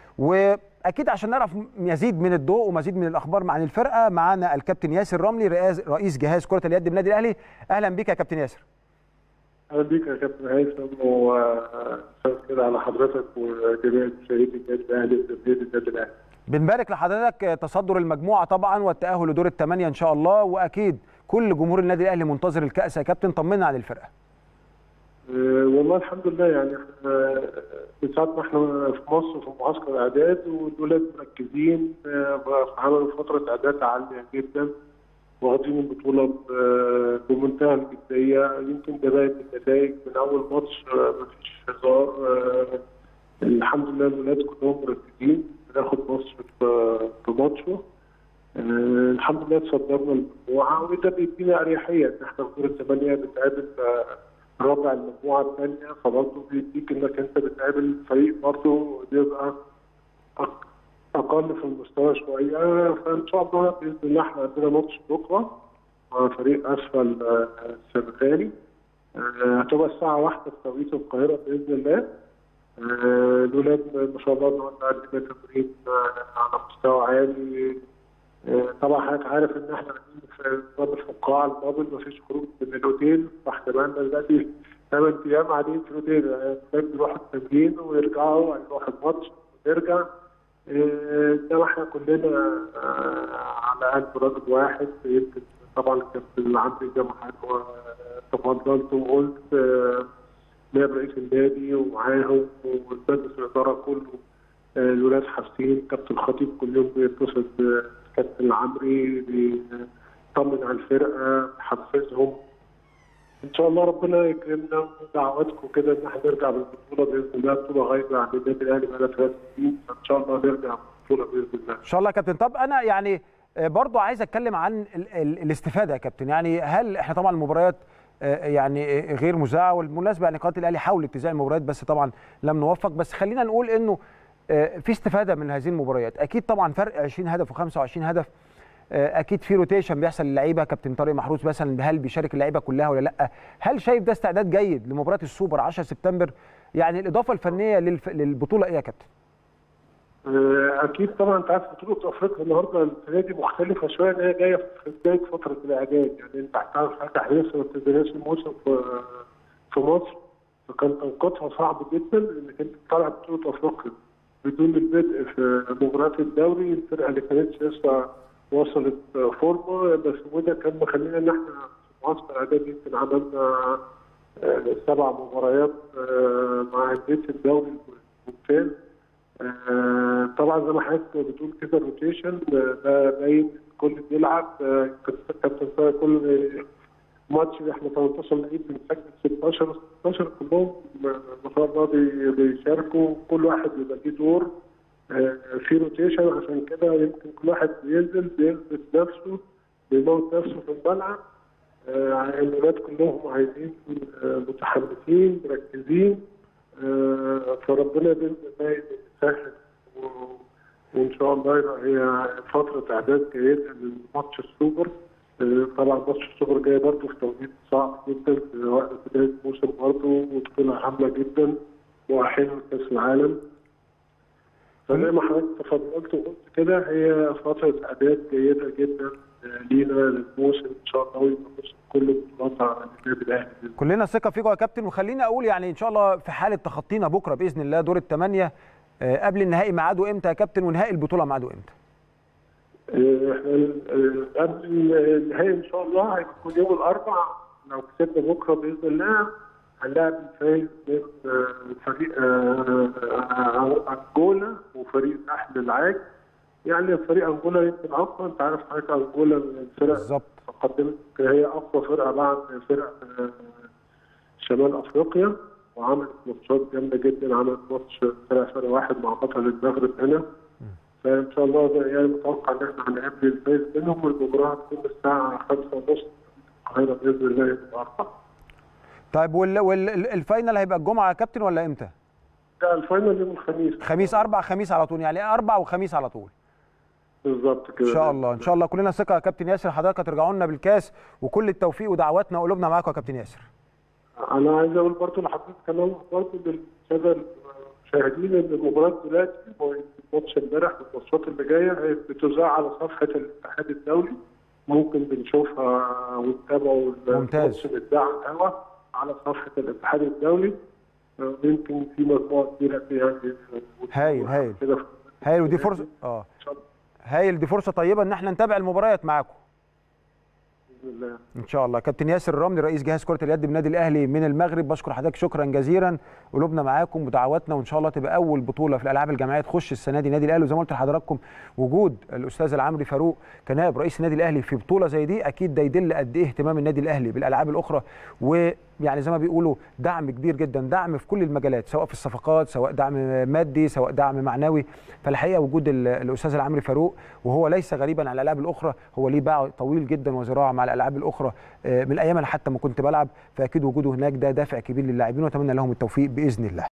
واكيد عشان نعرف مزيد من الضوء ومزيد من الاخبار عن الفرقه معانا الكابتن ياسر رملي رئيس جهاز كره اليد بالنادي الاهلي اهلا بك يا كابتن ياسر اهلا بيك يا كابتن هيثم ومساء كده على حضرتك وجميع مشاهدي النادي الاهلي وجماهير النادي الاهلي. بنبارك لحضرتك تصدر المجموعه طبعا والتاهل لدور الثمانيه ان شاء الله واكيد كل جمهور النادي الاهلي منتظر الكاس يا كابتن طمنا عن الفرقه. أه والله الحمد لله يعني احنا من ساعه ما احنا في مصر في معسكر اعداد والولاد مركزين عملوا فتره اعداد عاليه جدا واخدين البطوله بمنتهى الجديه يمكن ده باين النتائج من اول ماتش مفيش هزار الحمد لله الولاد كلهم مركزين بناخد مصر في ماتشه الحمد لله تصدرنا المجموعه وده بيدينا اريحيه ان احنا في دور الثمانيه بنتقابل رابع المجموعه الثانيه فبرضه بيديك انك انت بتقابل فريق برضه بيبقى اقل في المستوى شويه فان شاء الله باذن الله احنا عندنا ماتش بكره مع فريق اسفل السنغالي هتبقى الساعه واحدة في توقيت القاهره باذن الله الولاد ما شاء الله النهارده عندنا تمرين على مستوى عالي طبعا حضرتك عارف ان احنا في في القاعه الماضي ما فيش خروج من الاوتيل فاحنا بقى لنا دلوقتي ثمان ايام قاعدين في الاوتيل الولاد بيروحوا التمرين ويرجعوا هيروحوا الماتش ونرجع انما احنا كلنا على قلب راجل واحد يمكن طبعا الكابتن عمرو جمعان تفضلت وقلت نائب رئيس النادي ومعاهم والمجلس الاداره كله الولاد حاسين كابتن الخطيب كل يوم بيتصل بالكابتن العمري بيطمن على الفرقه بيحفزهم ان شاء الله ربنا يكرمنا ودعواتكم كده ان احنا نرجع بالبطوله باذن الله بطوله غايبه عن النادي الاهلي بقى لها ثلاث سنين فان شاء الله نرجع بالبطوله باذن الله. ان شاء الله يا كابتن طب انا يعني برضو عايز اتكلم عن ال ال الاستفاده يا كابتن يعني هل احنا طبعا المباريات يعني غير مذاعه والمناسبه يعني قناه الاهلي حاولت تذاع المباريات بس طبعا لم نوفق بس خلينا نقول انه في استفاده من هذه المباريات اكيد طبعا فرق 20 هدف و25 هدف اكيد في روتيشن بيحصل للعيبه كابتن طارق محروس مثلا هل بيشارك اللعيبه كلها ولا لا هل شايف ده استعداد جيد لمباراه السوبر 10 سبتمبر يعني الاضافه الفنيه للف... للبطوله ايه يا كابتن اكيد طبعا انت عارف بطوله افريقيا النهارده السنه دي مختلفه شويه ان هي جايه في بدايه فتره الاعداد يعني انت هتعرف حاجه لسه ما ابتديناش الموسم في في مصر فكان توقيتها صعب جدا انك انت تطلع بطوله افريقيا بدون البدء في مباريات الدوري الفرقه اللي كانت لسه وصلت فورمه بس وده كان مخلينا ان احنا في معسكر اعداد يمكن عملنا سبع مباريات مع انديه الدوري الممتاز طبعا زي ما حضرتك بتقول كده الروتيشن ده باين الكل بيلعب كابتن طارق كل ماتش احنا 18 لعيب بنسجل 16 16 كلهم ما شاء الله بيشاركوا كل واحد بيبقى ليه دور في روتيشن عشان كده يمكن كل واحد بينزل بيثبت نفسه بيموت نفسه في الملعب الولاد كلهم عايزين متحمسين مركزين فربنا باذن الله يسهل وان شاء الله يبقى هي فتره اعداد جيده لماتش السوبر طبعا ماتش السوبر جاي برضه في توقيت صعب جدا في وقت بدايه الموسم برضه وبطوله هامه جدا مؤهله لكاس العالم فزي ما حضرتك تفضلت وقلت كده هي فتره اعداد جيده جدا لينا للموسم ان شاء الله ويبقى موسم كل بطولات على النادي الاهلي كلنا ثقه فيكم يا كابتن وخليني اقول يعني ان شاء الله في حاله تخطينا بكره باذن الله دور الثمانيه قبل النهائي ميعاده امتى يا كابتن ونهائي البطوله ميعاده امتى؟ احنا قبل النهائي ان شاء الله هيكون يوم الاربع لو كسبنا بكره باذن الله هنلاعب الفايز بين فريق انجولا وفريق ساحل العاج يعني فريق انجولا يمكن اقوى انت عارف حضرتك انجولا الفرق بالظبط قدمت هي اقوى فرقه بعد فرق شمال افريقيا وعملت ماتشات جامده جدا عملت ماتش فرق فرق واحد مع بطل المغرب هنا فان شاء الله ده يعني متوقع ان احنا هنقابل الفايز منهم والمباراه هتكون الساعه 5 ونص القاهره باذن الله يوم الاربعاء. طيب وال والفاينل هيبقى الجمعه يا كابتن ولا امتى؟ لا الفاينل يوم الخميس خميس اربع خميس على طول يعني اربع وخميس على طول بالظبط كده ان شاء الله ان شاء الله كلنا ثقه يا كابتن ياسر حضرتك هترجعوا لنا بالكاس وكل التوفيق ودعواتنا وقلوبنا معاكم يا كابتن ياسر انا عايز اقول برضه لحضرتك كمان برضه للساده المشاهدين ان المباراه دلوقتي ماتش امبارح والماتشات اللي جايه هي بتذاع على صفحه الاتحاد الدولي ممكن بنشوفها ونتابعوا ممتاز. الماتش بيتذاع سوا على صفحه الاتحاد الدولي آه، يمكن في مجموعه كبيره يعني هايل، هايل. كده في- هايل ودي فرصه اه ان شاء الله هايل دي فرصه طيبه ان احنا نتابع المباريات معاكم باذن الله ان شاء الله كابتن ياسر الرملي رئيس جهاز كره اليد بالنادي الاهلي من المغرب بشكر حضرتك شكرا جزيلا قلوبنا معاكم ودعواتنا وان شاء الله تبقى اول بطوله في الالعاب الجماعيه تخش السنه دي نادي الاهلي وزي ما قلت لحضراتكم وجود الاستاذ العمري فاروق كنائب رئيس النادي الاهلي في بطوله زي دي اكيد ده يدل قد ايه اهتمام النادي الاهلي بالالعاب الاخرى ويعني زي ما بيقولوا دعم كبير جدا دعم في كل المجالات سواء في الصفقات سواء دعم مادي سواء دعم معنوي فالحقيقه وجود ال- الاستاذ العمري فاروق وهو ليس غريبا على الالعاب الاخرى هو ليه باع طويل جدا وذراع مع الالعاب الاخرى آه، من الايام انا حتى ما كنت بلعب فاكيد وجوده هناك ده دافع كبير للاعبين واتمنى لهم التوفيق باذن الله